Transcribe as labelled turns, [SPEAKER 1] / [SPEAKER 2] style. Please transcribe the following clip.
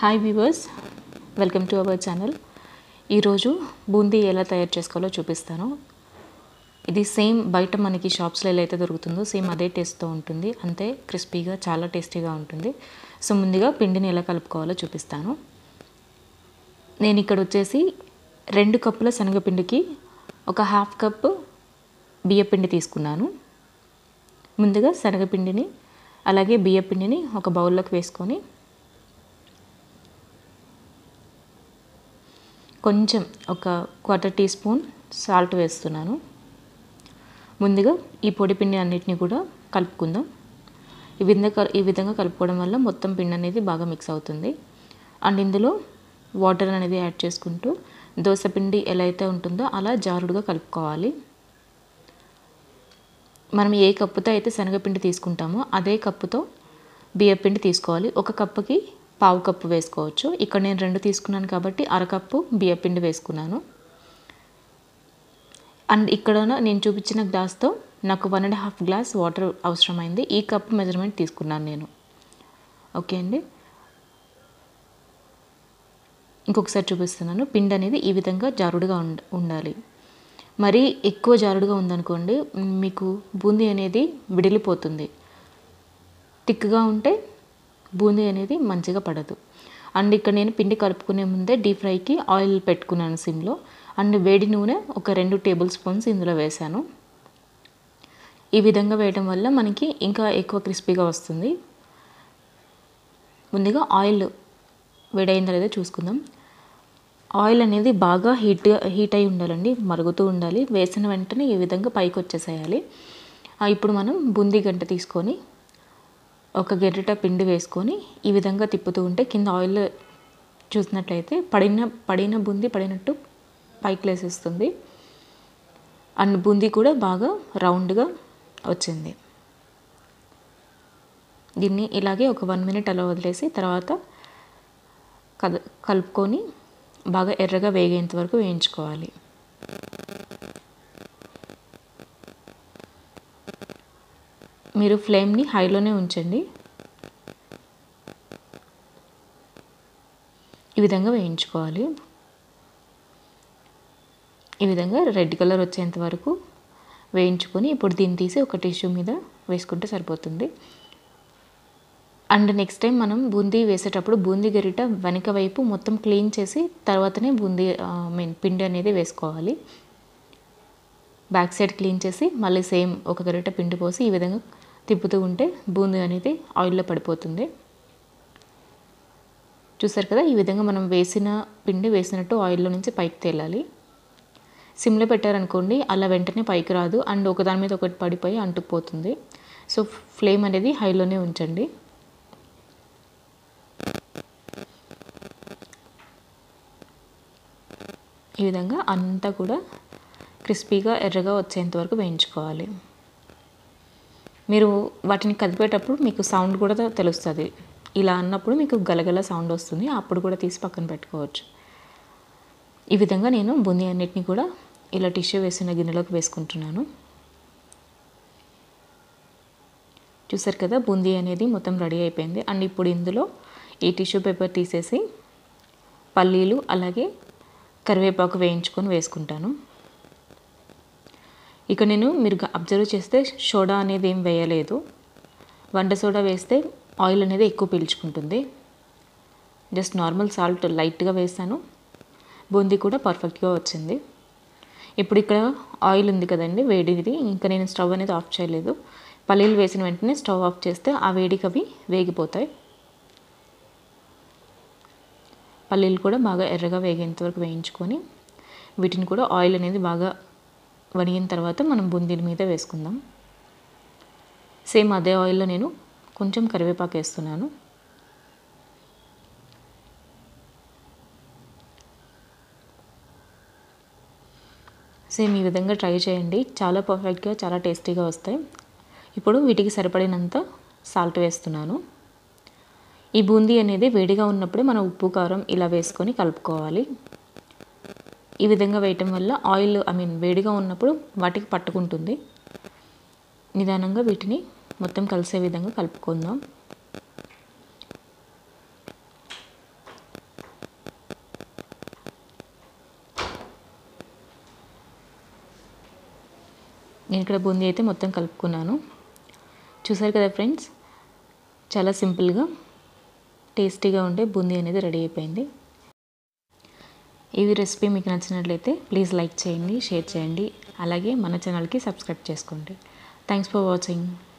[SPEAKER 1] hi viewers welcome to our channel ఈరోజు బూందీ ఎలా తయారు చేసుకోవాలో చూపిస్తాను ఇది సేమ్ బయట మనకి షాప్స్లో ఎలా అయితే దొరుకుతుందో సేమ్ అదే టేస్ట్తో ఉంటుంది అంతే క్రిస్పీగా చాలా టేస్టీగా ఉంటుంది సో ముందుగా పిండిని ఎలా కలుపుకోవాలో చూపిస్తాను నేను ఇక్కడ వచ్చేసి రెండు కప్పుల శనగపిండికి ఒక హాఫ్ కప్ బియ్యపిండి తీసుకున్నాను ముందుగా శనగపిండిని అలాగే బియ్యపిండిని ఒక బౌల్లోకి వేసుకొని కొంచెం ఒక క్వార్టర్ టీ స్పూన్ సాల్ట్ వేస్తున్నాను ముందుగా ఈ పొడి పిండి అన్నిటిని కూడా కలుపుకుందాం ఈ విధంగా ఈ విధంగా కలుపుకోవడం వల్ల మొత్తం పిండి అనేది బాగా మిక్స్ అవుతుంది అండ్ ఇందులో వాటర్ అనేది యాడ్ చేసుకుంటూ దోశ పిండి ఎలా అయితే ఉంటుందో అలా జారుడుగా కలుపుకోవాలి మనం ఏ కప్పుతో అయితే శనగపిండి తీసుకుంటామో అదే కప్పుతో బియ్యపిండి తీసుకోవాలి ఒక కప్పుకి పావు కప్పు వేసుకోవచ్చు ఇక్కడ నేను రెండు తీసుకున్నాను కాబట్టి అరకప్పు బియ్యపిండి వేసుకున్నాను అండ్ ఇక్కడ నేను చూపించిన గ్లాస్తో నాకు one and half glass water అవసరమైంది ఈ కప్ మెజర్మెంట్ తీసుకున్నాను నేను ఓకే అండి ఇంకొకసారి చూపిస్తున్నాను పిండి అనేది ఈ విధంగా జారుడుగా ఉండ ఉండాలి మరీ ఎక్కువ జారుడుగా ఉందనుకోండి మీకు బూందీ అనేది విడిలిపోతుంది థిక్గా ఉంటే బూందీ అనేది మంచిగా పడదు అండ్ ఇక్కడ నేను పిండి కలుపుకునే ముందే డీప్ ఫ్రైకి ఆయిల్ పెట్టుకున్నాను సిమ్లో అండ్ వేడి నూనె ఒక రెండు టేబుల్ స్పూన్స్ ఇందులో వేశాను ఈ విధంగా వేయడం వల్ల మనకి ఇంకా ఎక్కువ క్రిస్పీగా వస్తుంది ముందుగా ఆయిల్ వేడైందో లేదో చూసుకుందాం ఆయిల్ అనేది బాగా హీట్ హీట్ అయి ఉండాలండి మరుగుతూ ఉండాలి వేసిన వెంటనే ఈ విధంగా పైకి వచ్చేసేయాలి ఇప్పుడు మనం బూందీ గంట తీసుకొని ఒక గెరిట పిండి వేసుకొని ఈ విధంగా తిప్పుతూ ఉంటే కింద ఆయిల్ చూసినట్లయితే పడిన పడిన బూందీ పడినట్టు పైకి లేసేస్తుంది అండ్ బూందీ కూడా బాగా రౌండ్గా వచ్చింది దీన్ని ఇలాగే ఒక వన్ మినిట్ అలా వదిలేసి తర్వాత కద కలుపుకొని బాగా ఎర్రగా వేగేంత వరకు వేయించుకోవాలి మీరు ఫ్లేమ్ని హైలోనే ఉంచండి ఈ విధంగా వేయించుకోవాలి ఈ విధంగా రెడ్ కలర్ వచ్చేంత వరకు వేయించుకొని ఇప్పుడు దీన్ని తీసి ఒక టిష్యూ మీద వేసుకుంటే సరిపోతుంది అండ్ నెక్స్ట్ టైం మనం బూందీ వేసేటప్పుడు బూందీ గరిట వెనక వైపు మొత్తం క్లీన్ చేసి తర్వాతనే బూందీ మీన్ పిండి అనేది వేసుకోవాలి బ్యాక్ సైడ్ క్లీన్ చేసి మళ్ళీ సేమ్ ఒక గరిట పిండి పోసి ఈ విధంగా తిప్పుతూ ఉంటే బూందీ అనేది ఆయిల్లో పడిపోతుంది చూసారు కదా ఈ విధంగా మనం వేసిన పిండి వేసినట్టు ఆయిల్లో నుంచి పైకి తేలాలి సిమ్లో పెట్టారనుకోండి అలా వెంటనే పైకి రాదు అండ్ ఒకదాని మీద ఒకటి పడిపోయి అంటుకుపోతుంది సో ఫ్లేమ్ అనేది హైలోనే ఉంచండి ఈ విధంగా అంతా కూడా క్రిస్పీగా ఎర్రగా వచ్చేంత వరకు వేయించుకోవాలి మీరు వాటిని కదిపేటప్పుడు మీకు సౌండ్ కూడా తెలుస్తుంది ఇలా అన్నప్పుడు మీకు గలగల సౌండ్ వస్తుంది అప్పుడు కూడా తీసి పక్కన పెట్టుకోవచ్చు ఈ విధంగా నేను బూందీ అన్నిటిని కూడా ఇలా టిష్యూ వేసిన గిన్నెలోకి వేసుకుంటున్నాను చూసారు కదా బూందీ అనేది మొత్తం రెడీ అయిపోయింది అండ్ ఇప్పుడు ఇందులో ఈ టిష్యూ పేపర్ తీసేసి పల్లీలు అలాగే కరివేపాకు వేయించుకొని వేసుకుంటాను ఇక నేను మీరు అబ్జర్వ్ చేస్తే సోడా అనేది ఏం వేయలేదు వంట సోడా వేస్తే ఆయిల్ అనేది ఎక్కువ పీల్చుకుంటుంది జస్ట్ నార్మల్ సాల్ట్ లైట్గా వేసాను బూందీ కూడా పర్ఫెక్ట్గా వచ్చింది ఇప్పుడు ఇక్కడ ఆయిల్ ఉంది కదండి వేడిది ఇంకా నేను స్టవ్ అనేది ఆఫ్ చేయలేదు పల్లీలు వేసిన వెంటనే స్టవ్ ఆఫ్ చేస్తే ఆ వేడికి అవి వేగిపోతాయి పల్లీలు కూడా బాగా ఎర్రగా వేగేంత వరకు వేయించుకొని వీటిని కూడా ఆయిల్ అనేది బాగా వడిగిన తర్వాత మనం బూందీల మీద వేసుకుందాం సేమ్ అదే ఆయిల్లో నేను కొంచెం కరివేపాకు వేస్తున్నాను సేమ్ ఈ విధంగా ట్రై చేయండి చాలా పర్ఫెక్ట్గా చాలా టేస్టీగా వస్తాయి ఇప్పుడు వీటికి సరిపడినంత సాల్ట్ వేస్తున్నాను ఈ బూందీ అనేది వేడిగా ఉన్నప్పుడే మనం ఉప్పు కారం ఇలా వేసుకొని కలుపుకోవాలి ఈ విధంగా వేయటం వల్ల ఆయిల్ ఐ మీన్ వేడిగా ఉన్నప్పుడు వాటికి పట్టుకుంటుంది నిదానంగా వీటిని మొత్తం కలిసే విధంగా కలుపుకుందాం నేను ఇక్కడ బూందీ అయితే మొత్తం కలుపుకున్నాను చూసారు కదా ఫ్రెండ్స్ చాలా సింపుల్గా టేస్టీగా ఉండే బూందీ అనేది రెడీ అయిపోయింది ఈ రెసిపీ మీకు నచ్చినట్లయితే ప్లీజ్ లైక్ చేయండి షేర్ చేయండి అలాగే మన ఛానల్కి సబ్స్క్రైబ్ చేసుకోండి థ్యాంక్స్ ఫర్ వాచింగ్